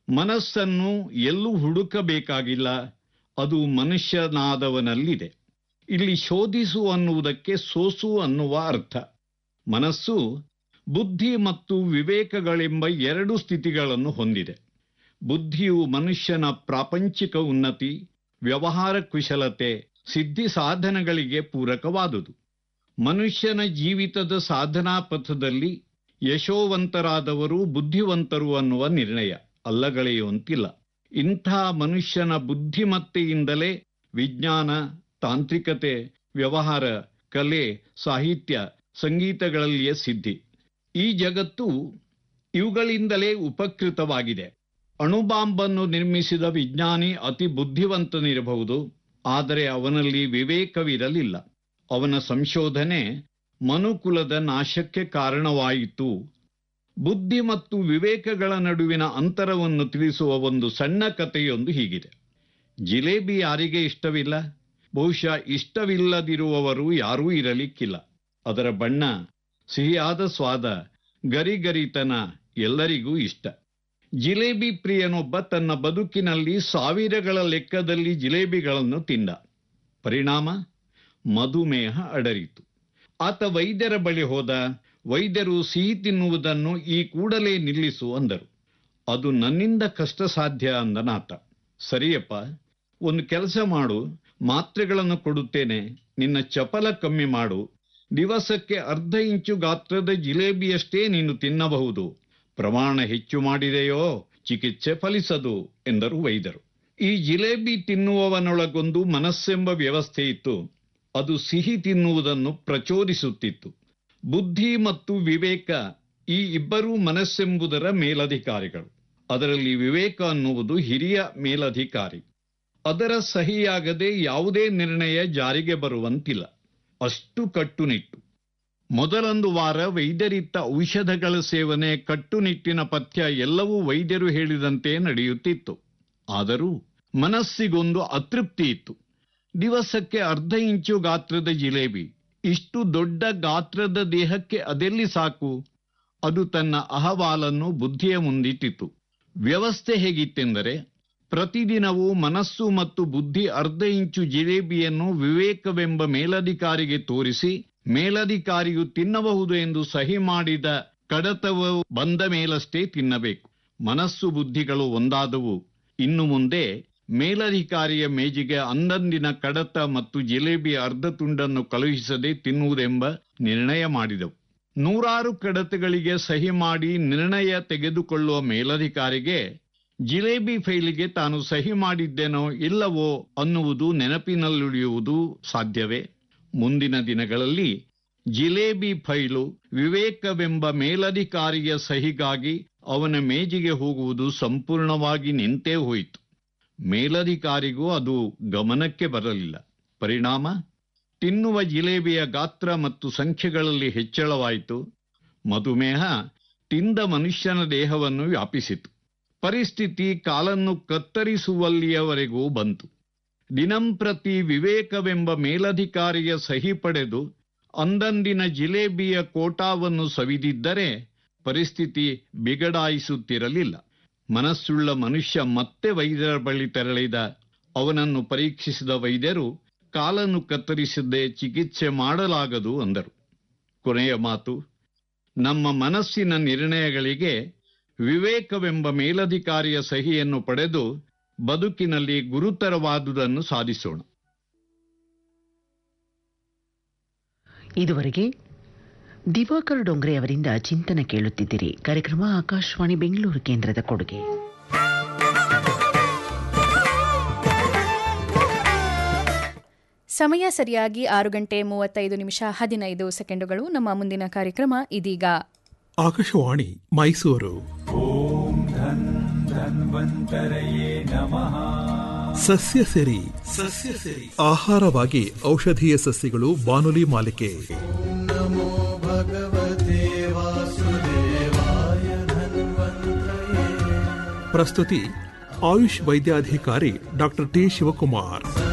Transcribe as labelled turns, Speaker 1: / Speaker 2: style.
Speaker 1: ಮನಸ್ಸನ್ನು ಎಲ್ಲೂ ಹುಡುಕಬೇಕಾಗಿಲ್ಲ ಅದು ಮನುಷ್ಯನಾದವನಲ್ಲಿದೆ ಇಲ್ಲಿ ಶೋಧಿಸು ಅನ್ನುವುದಕ್ಕೆ ಸೋಸು ಅನ್ನುವ ಅರ್ಥ ಮನಸ್ಸು ಬುದ್ಧಿ ಮತ್ತು ವಿವೇಕಗಳೆಂಬ ಎರಡು ಸ್ಥಿತಿಗಳನ್ನು ಹೊಂದಿದೆ ಬುದ್ಧಿಯು ಮನುಷ್ಯನ ಪ್ರಾಪಂಚಿಕ ಉನ್ನತಿ ವ್ಯವಹಾರ ಕುಶಲತೆ ಸಿದ್ಧಿ ಸಾಧನಗಳಿಗೆ ಪೂರಕವಾದುದು ಮನುಷ್ಯನ ಜೀವಿತದ ಸಾಧನಾ ಪಥದಲ್ಲಿ ಯಶೋವಂತರಾದವರು ಬುದ್ಧಿವಂತರು ಅನ್ನುವ ನಿರ್ಣಯ ಅಲ್ಲಗಳೆಯುವಂತಿಲ್ಲ ಇಂಥ ಮನುಷ್ಯನ ಬುದ್ಧಿಮತ್ತೆಯಿಂದಲೇ ವಿಜ್ಞಾನ ತಾಂತ್ರಿಕತೆ ವ್ಯವಹಾರ ಕಲೆ ಸಾಹಿತ್ಯ ಸಂಗೀತಗಳಲ್ಲಿಯೇ ಸಿದ್ಧಿ ಈ ಜಗತ್ತು ಇವುಗಳಿಂದಲೇ ಉಪಕೃತವಾಗಿದೆ ಅಣುಬಾಂಬನ್ನು ನಿರ್ಮಿಸಿದ ವಿಜ್ಞಾನಿ ಅತಿ ಬುದ್ಧಿವಂತನಿರಬಹುದು ಆದರೆ ಅವನಲ್ಲಿ ವಿವೇಕವಿರಲಿಲ್ಲ ಅವನ ಸಂಶೋಧನೆ ಮನುಕುಲದ ನಾಶಕ್ಕೆ ಕಾರಣವಾಯಿತು ಬುದ್ಧಿ ಮತ್ತು ವಿವೇಕಗಳ ನಡುವಿನ ಅಂತರವನ್ನು ತಿಳಿಸುವ ಒಂದು ಸಣ್ಣ ಕಥೆಯೊಂದು ಹೀಗಿದೆ ಜಿಲೇಬಿ ಯಾರಿಗೆ ಇಷ್ಟವಿಲ್ಲ ಬಹುಶಃ ಇಷ್ಟವಿಲ್ಲದಿರುವವರು ಯಾರೂ ಇರಲಿಕ್ಕಿಲ್ಲ ಅದರ ಬಣ್ಣ ಸಿಹಿಯಾದ ಸ್ವಾದ ಗರಿಗರಿತನ ಎಲ್ಲರಿಗೂ ಇಷ್ಟ ಜಿಲೇಬಿ ಪ್ರಿಯನೊಬ್ಬ ತನ್ನ ಬದುಕಿನಲ್ಲಿ ಸಾವಿರಗಳ ಲೆಕ್ಕದಲ್ಲಿ ಜಿಲೇಬಿಗಳನ್ನು ತಿಂದ ಪರಿಣಾಮ ಮಧುಮೇಹ ಅಡರಿತು ಆತ ವೈದ್ಯರ ಬಳಿ ಹೋದ ವೈದ್ಯರು ಸಿಹಿ ತಿನ್ನುವುದನ್ನು ಈ ಕೂಡಲೇ ನಿಲ್ಲಿಸು ಅಂದರು ಅದು ನನ್ನಿಂದ ಕಷ್ಟ ಸಾಧ್ಯ ಅಂದನಾತ ಸರಿಯಪ್ಪ ಒಂದು ಕೆಲಸ ಮಾಡು ಮಾತ್ರೆಗಳನ್ನು ಕೊಡುತ್ತೇನೆ ನಿನ್ನ ಚಪಲ ಕಮ್ಮಿ ಮಾಡು ದಿವಸಕ್ಕೆ ಅರ್ಧ ಇಂಚು ಗಾತ್ರದ ಜಿಲೇಬಿಯಷ್ಟೇ ನೀನು ತಿನ್ನಬಹುದು ಪ್ರಮಾಣ ಹೆಚ್ಚು ಮಾಡಿದೆಯೋ ಚಿಕಿತ್ಸೆ ಫಲಿಸದು ಎಂದರು ವೈದ್ಯರು ಈ ಜಿಲೇಬಿ ತಿನ್ನುವವನೊಳಗೊಂದು ಮನಸ್ಸೆಂಬ ವ್ಯವಸ್ಥೆ ಇತ್ತು ಅದು ಸಿಹಿ ತಿನ್ನುವುದನ್ನು ಪ್ರಚೋದಿಸುತ್ತಿತ್ತು ಬುದ್ಧಿ ಮತ್ತು ವಿವೇಕ ಈ ಇಬ್ಬರೂ ಮನಸ್ಸೆಂಬುದರ ಮೇಲಧಿಕಾರಿಗಳು ಅದರಲ್ಲಿ ವಿವೇಕ ಅನ್ನುವುದು ಹಿರಿಯ ಮೇಲಧಿಕಾರಿ ಅದರ ಸಹಿಯಾಗದೆ ಯಾವುದೇ ನಿರ್ಣಯ ಜಾರಿಗೆ ಬರುವಂತಿಲ್ಲ ಅಷ್ಟು ಕಟ್ಟುನಿಟ್ಟು ಮೊದಲೊಂದು ವಾರ ವೈದ್ಯರಿತ್ತ ಔಷಧಗಳ ಸೇವನೆ ಕಟ್ಟುನಿಟ್ಟಿನ ಪಥ್ಯ ಎಲ್ಲವೂ ವೈದ್ಯರು ಹೇಳಿದಂತೆ ನಡೆಯುತ್ತಿತ್ತು ಆದರೂ ಮನಸ್ಸಿಗೊಂದು ಅತೃಪ್ತಿ ಇತ್ತು ದಿವಸಕ್ಕೆ ಅರ್ಧ ಇಂಚು ಗಾತ್ರದ ಜಿಲೇಬಿ ಇಷ್ಟು ದೊಡ್ಡ ಗಾತ್ರದ ದೇಹಕ್ಕೆ ಅದೆಲ್ಲಿ ಸಾಕು ಅದು ತನ್ನ ಅಹವಾಲನ್ನು ಬುದ್ಧಿಯ ಮುಂದಿಟ್ಟಿತು ವ್ಯವಸ್ಥೆ ಹೇಗಿತ್ತೆಂದರೆ ಪ್ರತಿದಿನವೂ ಮನಸ್ಸು ಮತ್ತು ಬುದ್ಧಿ ಅರ್ಧ ಇಂಚು ಜಿಲೇಬಿಯನ್ನು ವಿವೇಕವೆಂಬ ಮೇಲಧಿಕಾರಿಗೆ ತೋರಿಸಿ ಮೇಲಧಿಕಾರಿಯು ತಿನ್ನಬಹುದು ಎಂದು ಸಹಿ ಮಾಡಿದ ಕಡತವು ಬಂದ ಮೇಲಷ್ಟೇ ತಿನ್ನಬೇಕು ಮನಸ್ಸು ಬುದ್ಧಿಗಳು ಒಂದಾದವು ಇನ್ನು ಮುಂದೆ ಮೇಲಧಿಕಾರಿಯ ಮೇಜಿಗೆ ಅಂದಂದಿನ ಕಡತ ಮತ್ತು ಜಿಲೇಬಿಯ ಅರ್ಧ ತುಂಡನ್ನು ಕಳುಹಿಸದೆ ತಿನ್ನುವುದೆಂಬ ನಿರ್ಣಯ ಮಾಡಿದವು ನೂರಾರು ಕಡತಗಳಿಗೆ ಸಹಿ ಮಾಡಿ ನಿರ್ಣಯ ತೆಗೆದುಕೊಳ್ಳುವ ಮೇಲಧಿಕಾರಿಗೆ ಜಿಲೇಬಿ ಫೈಲಿಗೆ ತಾನು ಸಹಿ ಮಾಡಿದ್ದೇನೋ ಇಲ್ಲವೋ ಅನ್ನುವುದು ನೆನಪಿನಲ್ಲುಳಿಯುವುದು ಸಾಧ್ಯವೇ ಮುಂದಿನ ದಿನಗಳಲ್ಲಿ ಜಿಲೇಬಿ ಫೈಲು ವಿವೇಕವೆಂಬ ಮೇಲಧಿಕಾರಿಯ ಸಹಿಗಾಗಿ ಅವನ ಮೇಜಿಗೆ ಹೋಗುವುದು ಸಂಪೂರ್ಣವಾಗಿ ನಿಂತೇ ಹೋಯಿತು ಮೇಲಧಿಕಾರಿಗೂ ಅದು ಗಮನಕ್ಕೆ ಬರಲಿಲ್ಲ ಪರಿಣಾಮ ತಿನ್ನುವ ಜಿಲೇಬಿಯ ಗಾತ್ರ ಮತ್ತು ಸಂಖ್ಯೆಗಳಲ್ಲಿ ಹೆಚ್ಚಳವಾಯಿತು ಮಧುಮೇಹ ತಿಂದ ಮನುಷ್ಯನ ದೇಹವನ್ನು ವ್ಯಾಪಿಸಿತು ಪರಿಸ್ಥಿತಿ ಕಾಲನ್ನು ಕತ್ತರಿಸುವಲ್ಲಿಯವರೆಗೂ ಬಂತು ದಿನಂಪ್ರತಿ ವಿವೇಕವೆಂಬ ಮೇಲಧಿಕಾರಿಯ ಸಹಿ ಪಡೆದು ಅಂದಂದಿನ ಜಿಲೇಬಿಯ ಕೋಟಾವನ್ನು ಸವಿದಿದ್ದರೆ ಪರಿಸ್ಥಿತಿ ಬಿಗಡಾಯಿಸುತ್ತಿರಲಿಲ್ಲ ಮನಸ್ಸುಳ್ಳ ಮನುಷ್ಯ ಮತ್ತೆ ವೈದ್ಯರ ಬಳಿ ತೆರಳಿದ ಅವನನ್ನು ಪರೀಕ್ಷಿಸಿದ ವೈದ್ಯರು ಕಾಲನ್ನು ಕತ್ತರಿಸದೆ ಚಿಕಿತ್ಸೆ ಮಾಡಲಾಗದು ಅಂದರು ಕೊನೆಯ ಮಾತು ನಮ್ಮ ಮನಸ್ಸಿನ ನಿರ್ಣಯಗಳಿಗೆ ವಿವೇಕವೆಂಬ ಮೇಲಧಿಕಾರಿಯ ಸಹಿಯನ್ನು ಪಡೆದು ಬದುಕಿನಲ್ಲಿ ಗುರುತರವಾದುದನ್ನು ಸಾಧಿಸೋಣ
Speaker 2: ಇದುವರೆಗೆ ದಿವಾಕರ್ ಡೊಂಗ್ರೆ ಅವರಿಂದ ಚಿಂತನೆ ಕೇಳುತ್ತಿದ್ದೀರಿ ಕಾರ್ಯಕ್ರಮ ಆಕಾಶವಾಣಿ ಬೆಂಗಳೂರು ಕೇಂದ್ರದ ಕೊಡುಗೆ
Speaker 3: ಸಮಯ ಸರಿಯಾಗಿ ಆರು ಗಂಟೆ ಮೂವತ್ತೈದು ನಿಮಿಷ ಹದಿನೈದು ಸೆಕೆಂಡುಗಳು ನಮ್ಮ ಮುಂದಿನ ಕಾರ್ಯಕ್ರಮ ಇದೀಗ
Speaker 4: ಆಕಾಶವಾಣಿ ಮೈಸೂರು ಸಸ್ಯ ಸಿರಿ ಸಸ್ಯ ಸಿರಿ ಆಹಾರವಾಗಿ ಔಷಧೀಯ ಸಸ್ಯಗಳು ಬಾನುಲಿ ಮಾಲಿಕೆ ಪ್ರಸ್ತುತಿ ಆಯುಷ್ ವೈದ್ಯಾಧಿಕಾರಿ ಡಾಕ್ಟರ್ ಟಿ ಶಿವಕುಮಾರ್